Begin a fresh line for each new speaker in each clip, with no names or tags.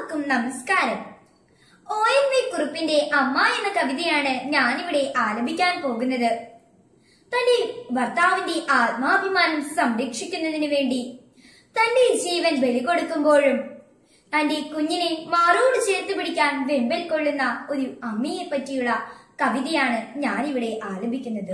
എല്ലാവർക്കും നമസ്കാരം O N V കുറുപ്പിന്റെ അമ്മ എന്ന കവിതയാണ് ഞാനിവിടെ ആലപിക്കാൻ പോകുന്നത് തന്റെ ഭർത്താവിന്റെ ആത്മാഭിമാനം സംരക്ഷിക്കുന്നതിന് വേണ്ടി തന്റെ ജീവൻ ബലി കൊടുക്കുമ്പോഴും തന്റെ കുഞ്ഞിനെ മാറോട് ചേർത്ത് പിടിക്കാൻ വെമ്പൽ കൊള്ളുന്ന ഒരു അമ്മയെ പറ്റിയുള്ള കവിതയാണ് ഞാനിവിടെ ആലപിക്കുന്നത്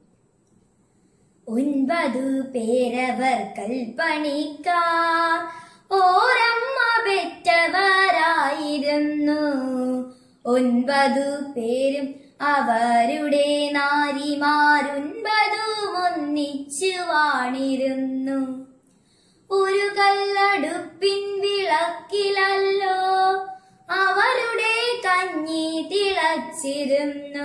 ഒൻപതു പേരവർ കൽപ്പണിക്കാർ ഓരമ്മ പെറ്റവരായിരുന്നു ഒൻപതു പേരും അവരുടെ നാരിമാരൊൻപതും ഒന്നിച്ചു വാണിരുന്നു ഒരു കല്ലടുപ്പിൻ വിളക്കിലല്ലോ അവരുടെ കഞ്ഞി തിളച്ചിരുന്നു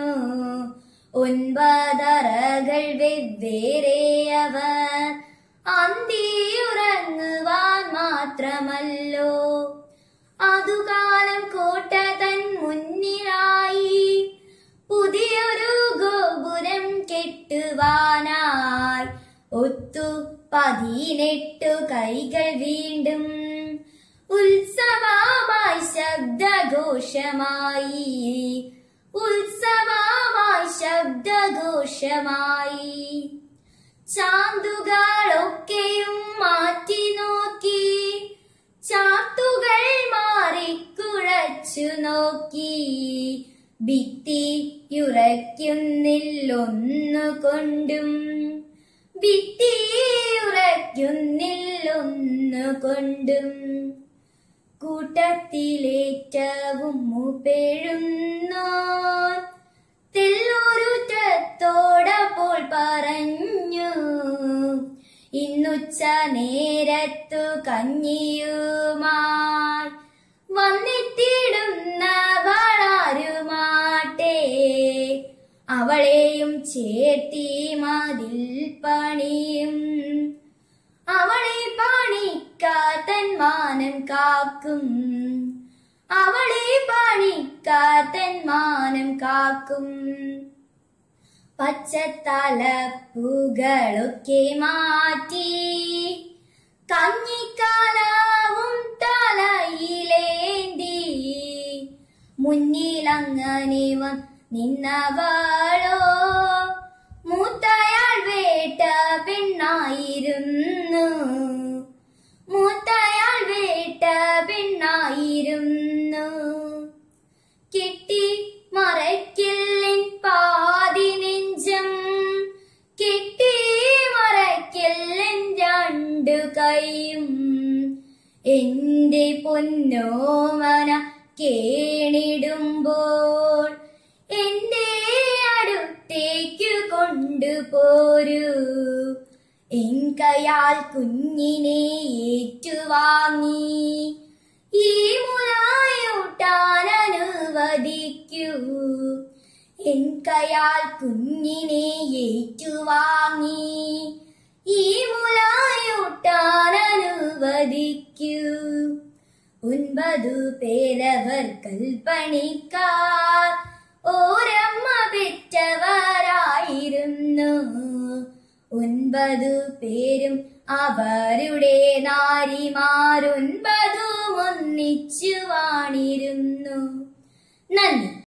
ഒൻപതറകൾ വെവ്വേറെ അവർ അന്തിയുറങ്ങുവാൻ മാത്രമല്ലോ അതുകാലം കോട്ട തൻ മുന്നിലായി പുതിയൊരു ഗോപുരം കെട്ടുവാനായി ഒത്തു പതിനെട്ടു കൈകൾ വീണ്ടും ഉത്സവമായി ശബ്ദഘോഷമായി ഉത്സവമായി ശബ്ദഘോഷമായി ചാന്തുകളൊക്കെയും മാറ്റി നോക്കി ചാത്തുകൾ മാറിക്കുഴച്ചു നോക്കി ഭിത്തിയുറയ്ക്കുന്നില്ലൊന്നു കൊണ്ടും ഭിത്തിയുറയ്ക്കുന്നില്ലൊന്നു കൊണ്ടും കൂട്ടത്തിലേറ്റവും മുപെഴുന്നോ തെല്ലൂരുറ്റത്തോടപ്പോൾ പറഞ്ഞു ഇന്നുച്ച നേരത്തു കഞ്ഞിയുമായി വന്നെത്തിയിടുന്ന വളരുമാട്ടെ അവളെയും ചേർത്തി മതിൽ പണിയും അവളെ പണിക്കാത്തൻ മാനം കാക്കും അവളെ പണിക്കാത്തൻ മാനം കാക്കും പച്ചത്തലപ്പുകളൊക്കെ മാറ്റി കഞ്ഞിക്കാലാവും തലയിലേന്തി മുന്നിലങ്ങനെ വന്ന് നിന്നവളോ മൂത്തയാൾ വേട്ട പെണ്ണായിരുന്നു മൂത്തയാൾ വേട്ട പെണ്ണായിരുന്നു കെട്ടി മറയ്ക്കില്ലിൻ പാതി നെഞ്ചം കെട്ടി മറയ്ക്കില്ലിൻ രണ്ടു കൈയും എന്റെ പൊന്നോമന കേണിടുമ്പോൾ എന്റെ അടുത്തേക്കു കൊണ്ടുപോരൂ എൻ കയാൽ കുഞ്ഞിനെ ഏറ്റുവാങ്ങി ഈ മുലായൂട്ടാൻ അനുവദിക്കൂ എൻ കയാൽ കുഞ്ഞിനെ ഏറ്റുവാങ്ങി ഈ മുലായൂട്ടാൻ അനുവദിക്കൂ ഒൻപതു പേരവർ കൽപ്പണിക്കാർ ഓരമ്മ പെറ്റവരായിരുന്നു ഒൻപതു പേരും അവരുടെ നാരിമാരൊൻപതും ഒന്നിച്ചു വാണിരുന്നു നന്ദി